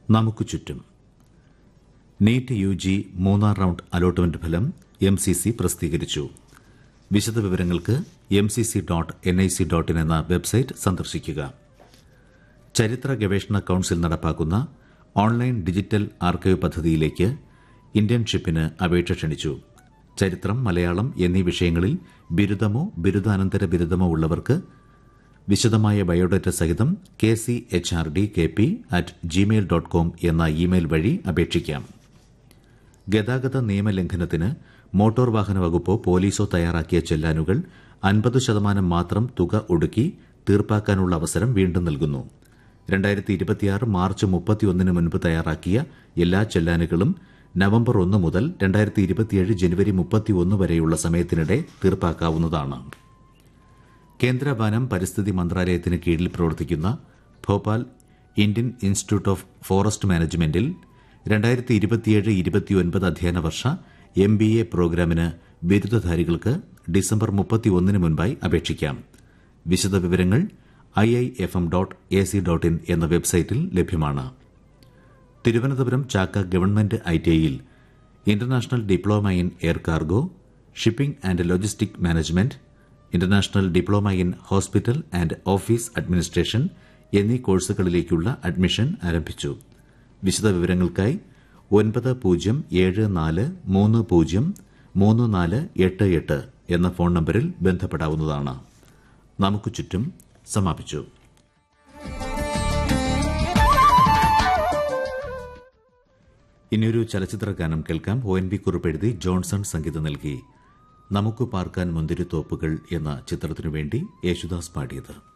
നമുക്ക് ചുറ്റും NEET U G മൂന്നാം റൌണ്ട് അലോട്ട്മെന്റ് ഫലം എം സി സി പ്രസിദ്ധീകരിച്ചു വിശദവിവരങ്ങൾക്ക് M C C dot N I C dot in എന്ന വെബ്സൈറ്റ് സന്ദർശിക്കുക ചരിത്ര ഗവേഷണ കൌൺസിൽ നടപ്പാക്കുന്ന ഓൺലൈൻ ഡിജിറ്റൽ ആർക്കൈവ് പദ്ധതിയിലേക്ക് ഇന്റേൺഷിപ്പിന് അപേക്ഷ ക്ഷണിച്ചു ചരിത്രം മലയാളം എന്നീ വിഷയങ്ങളിൽ ബിരുദമോ ബിരുദാനന്തര ബിരുദമോ ഉള്ളവർക്ക് വിശദമായ ബയോഡാറ്റ സഹിതം K C H R D K P at Gmail dot com എന്ന ഇമെയിൽ വഴി അപേക്ഷിക്കാം ഗതാഗത നിയമലംഘനത്തിന് മോട്ടോർ വാഹന വകുപ്പോ പോലീസോ തയ്യാറാക്കിയ ചെല്ലാനുകൾ അൻപത് ശതമാനം മാത്രം തുക ഒടുക്കി തീർപ്പാക്കാനുള്ള അവസരം വീണ്ടും നൽകുന്നു രണ്ടായിരത്തി ഇരുപത്തിയാറ് മാർച്ച് മുപ്പത്തിയൊന്നിന് മുൻപ് തയ്യാറാക്കിയ എല്ലാ ചെല്ലാനുകളും നവംബർ ഒന്ന് മുതൽ രണ്ടായിരത്തി ഇരുപത്തിയേഴ് ജനുവരി മുപ്പത്തിയൊന്ന് വരെയുള്ള സമയത്തിനിടെ തീർപ്പാക്കാവുന്നതാണ് കേന്ദ്ര വനം പരിസ്ഥിതി മന്ത്രാലയത്തിന് കീഴിൽ പ്രവർത്തിക്കുന്ന Bhopal Indian institute of forest മാനേജ്മെന്റിൽ രണ്ടായിരത്തി ഇരുപത്തിയേഴ് ഇരുപത്തിയൊൻപത് അധ്യയന വർഷ എം ബി എ പ്രോഗ്രാമിന് ബിരുദധാരികൾക്ക് ഡിസംബർ മുപ്പത്തിയൊന്നിന് മുൻപായി അപേക്ഷിക്കാം വിശദവിവരങ്ങൾ I I F M dot A C dot in എന്ന വെബ്സൈറ്റിൽ ലഭ്യമാണ് Thiruvananthapuram Chakka government I T ഐയിൽ international diploma in air cargo shipping and logistic management international diploma in hospital and office administration എന്നീ കോഴ്സുകളിലേക്കുള്ള അഡ്മിഷൻ ആരംഭിച്ചു വിശദവിവരങ്ങൾക്കായി ഒൻപത് പൂജ്യം ഏഴ് നാല് മൂന്ന് പൂജ്യം മൂന്ന് നാല് എട്ട് എട്ട് എന്ന ഫോൺ നമ്പറിൽ ബന്ധപ്പെടാവുന്നതാണ് നമുക്ക് ചുറ്റും സമാപിച്ചു ഇനിയൊരു ചലച്ചിത്ര ഗാനം കേൾക്കാം ഒ എൻ ബി കുറിപ്പ് എഴുതി ജോൺസൺ സംഗീതം നൽകി നമുക്ക് പാർക്കാൻ മുന്തിരിത്തോപ്പുകൾ എന്ന ചിത്രത്തിനു വേണ്ടി യേശുദാസ് പാടിയത്